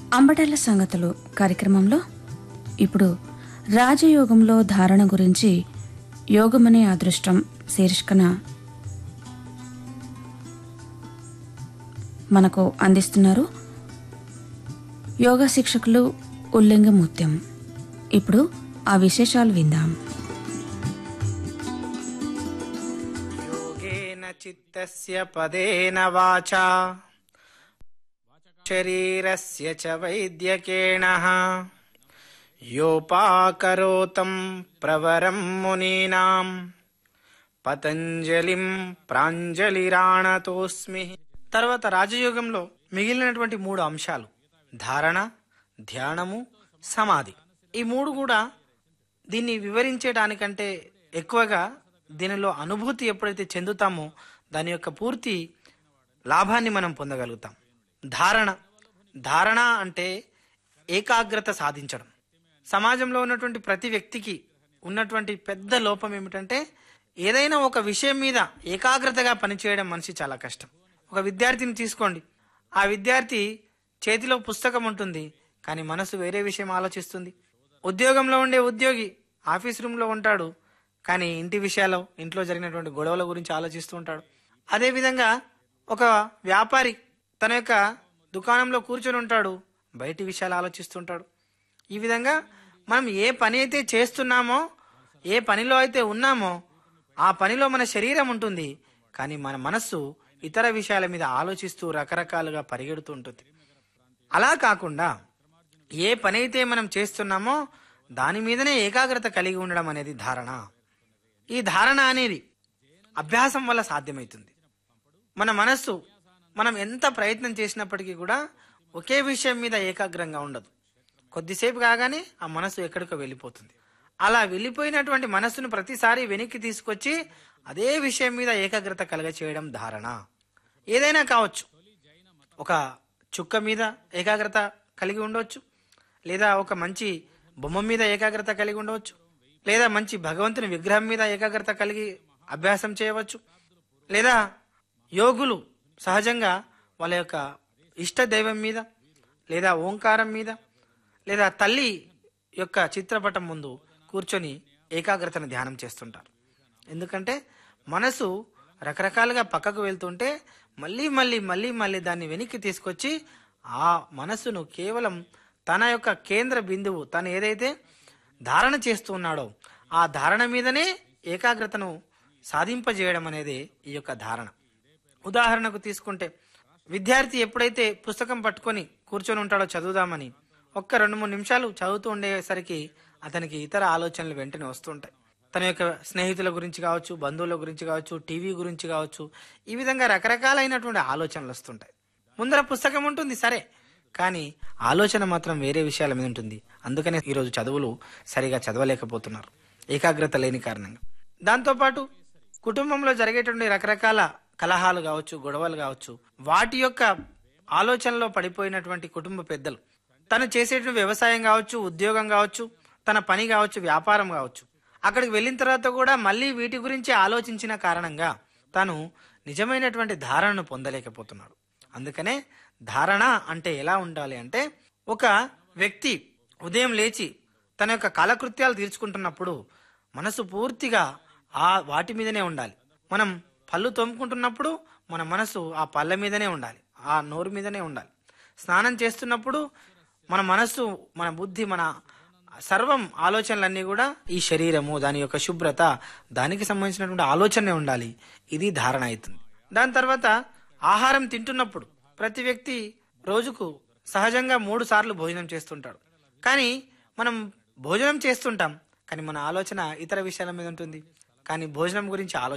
అంబటర్ల సంగతులు కార్యక్రమంలో ఇప్పుడు రాజయోగంలో ధారణ గురించి యోగమనే అదృష్టం శీర్షికన మనకు అందిస్తున్నారు యోగా శిక్షకులు ఉల్లింగముత్యం ఇప్పుడు ఆ విశేషాలు విందాం योगेन चित्तस्य पदेन वाचा शरीरस्य च वैद्यकेण योपाकरोतं प्रवरं मुनीनां పతంజలిం ప్రాంజలిరాణతోస్మి తర్వాత రాజయోగంలో మిగిలినటువంటి మూడు అంశాలు ధారణ ధ్యానము సమాధి ఈ మూడు కూడా దీన్ని వివరించడానికంటే ఎక్కువగా దీనిలో అనుభూతి ఎప్పుడైతే చెందుతామో దాని యొక్క పూర్తి లాభాన్ని మనం పొందగలుగుతాం ధారణ ధారణ అంటే ఏకాగ్రత సాధించడం సమాజంలో ఉన్నటువంటి ప్రతి వ్యక్తికి ఉన్నటువంటి పెద్ద లోపం ఏమిటంటే ఏదైనా ఒక విషయం మీద ఏకాగ్రతగా పనిచేయడం మనిషి చాలా కష్టం ఒక విద్యార్థిని తీసుకోండి ఆ విద్యార్థి చేతిలో పుస్తకం ఉంటుంది కానీ మనసు వేరే విషయం ఆలోచిస్తుంది ఉద్యోగంలో ఉండే ఉద్యోగి ఆఫీస్ రూమ్లో ఉంటాడు కానీ ఇంటి విషయాలు ఇంట్లో జరిగినటువంటి గొడవల గురించి ఆలోచిస్తూ ఉంటాడు అదేవిధంగా ఒక వ్యాపారి తన యొక్క దుకాణంలో కూర్చొని ఉంటాడు బయటి విషయాలు ఆలోచిస్తుంటాడు ఈ విధంగా మనం ఏ పని అయితే చేస్తున్నామో ఏ పనిలో అయితే ఉన్నామో ఆ పనిలో మన శరీరం ఉంటుంది కానీ మన మనస్సు ఇతర విషయాల మీద ఆలోచిస్తూ రకరకాలుగా పరిగెడుతూ ఉంటుంది అలా కాకుండా ఏ పని అయితే మనం చేస్తున్నామో దాని మీదనే ఏకాగ్రత కలిగి ఉండడం అనేది ధారణ ఈ ధారణ అనేది అభ్యాసం వల్ల సాధ్యమవుతుంది మన మనస్సు మనం ఎంత ప్రయత్నం చేసినప్పటికీ కూడా ఒకే విషయం మీద ఏకాగ్రంగా ఉండదు కొద్దిసేపు కాగానే ఆ మనసు ఎక్కడికో వెళ్ళిపోతుంది అలా వెళ్ళిపోయినటువంటి మనస్సును ప్రతిసారి వెనక్కి తీసుకొచ్చి అదే విషయం మీద ఏకాగ్రత కలగ చేయడం ధారణ ఏదైనా కావచ్చు ఒక చుక్క మీద ఏకాగ్రత కలిగి ఉండవచ్చు లేదా ఒక మంచి బొమ్మ మీద ఏకాగ్రత కలిగి ఉండవచ్చు లేదా మంచి భగవంతుని విగ్రహం మీద ఏకాగ్రత కలిగి అభ్యాసం చేయవచ్చు లేదా యోగులు సహజంగా వాళ్ళ యొక్క ఇష్ట దైవం మీద లేదా ఓంకారం మీద లేదా తల్లి యొక్క చిత్రపటం ముందు కూర్చొని ఏకాగ్రతను ధ్యానం చేస్తుంటారు ఎందుకంటే మనసు రకరకాలుగా పక్కకు వెళ్తుంటే మళ్ళీ మళ్ళీ మళ్ళీ మళ్ళీ దాన్ని వెనక్కి తీసుకొచ్చి ఆ మనసును కేవలం తన యొక్క కేంద్ర బిందువు తను ఏదైతే ధారణ చేస్తూ ఉన్నాడో ఆ ధారణ మీదనే ఏకాగ్రతను సాధింపజేయడం అనేది ఈ యొక్క ధారణ ఉదాహరణకు తీసుకుంటే విద్యార్థి ఎప్పుడైతే పుస్తకం పట్టుకొని కూర్చొని ఉంటాడో చదువుదామని ఒక్క రెండు మూడు నిమిషాలు చదువుతూ ఉండేసరికి అతనికి ఇతర ఆలోచనలు వెంటనే వస్తుంటాయి తన యొక్క స్నేహితుల గురించి కావచ్చు బంధువుల గురించి కావచ్చు టీవీ గురించి కావచ్చు ఈ విధంగా రకరకాలైనటువంటి ఆలోచనలు వస్తుంటాయి ముందర పుస్తకం ఉంటుంది సరే కానీ ఆలోచన మాత్రం వేరే విషయాల మీద ఉంటుంది అందుకనే ఈరోజు చదువులు సరిగా చదవలేకపోతున్నారు ఏకాగ్రత లేని కారణంగా దాంతోపాటు కుటుంబంలో జరిగేటువంటి రకరకాల కలహాలు కావచ్చు గొడవలు కావచ్చు వాటి యొక్క ఆలోచనలో పడిపోయినటువంటి కుటుంబ పెద్దలు తను చేసేటువంటి వ్యవసాయం కావచ్చు ఉద్యోగం కావచ్చు తన పని కావచ్చు వ్యాపారం కావచ్చు అక్కడికి వెళ్ళిన తర్వాత కూడా మళ్ళీ వీటి గురించి ఆలోచించిన కారణంగా తను నిజమైనటువంటి ధారణను పొందలేకపోతున్నాడు అందుకనే ధారణ అంటే ఎలా ఉండాలి అంటే ఒక వ్యక్తి ఉదయం లేచి తన యొక్క కాలకృత్యాలు తీర్చుకుంటున్నప్పుడు మనసు పూర్తిగా ఆ వాటి మీదనే ఉండాలి మనం పళ్ళు తోముకుంటున్నప్పుడు మన మనసు ఆ పళ్ళ మీదనే ఉండాలి ఆ నోరు మీదనే ఉండాలి స్నానం చేస్తున్నప్పుడు మన మనస్సు మన బుద్ధి మన సర్వం ఆలోచనలన్నీ కూడా ఈ శరీరము దాని యొక్క శుభ్రత దానికి సంబంధించినటువంటి ఆలోచనే ఉండాలి ఇది ధారణ అవుతుంది దాని తర్వాత ఆహారం తింటున్నప్పుడు ప్రతి వ్యక్తి రోజుకు సహజంగా మూడు సార్లు భోజనం చేస్తుంటాడు కానీ మనం భోజనం చేస్తుంటాం కానీ మన ఆలోచన ఇతర విషయాల మీద ఉంటుంది కానీ భోజనం గురించి ఆలోచన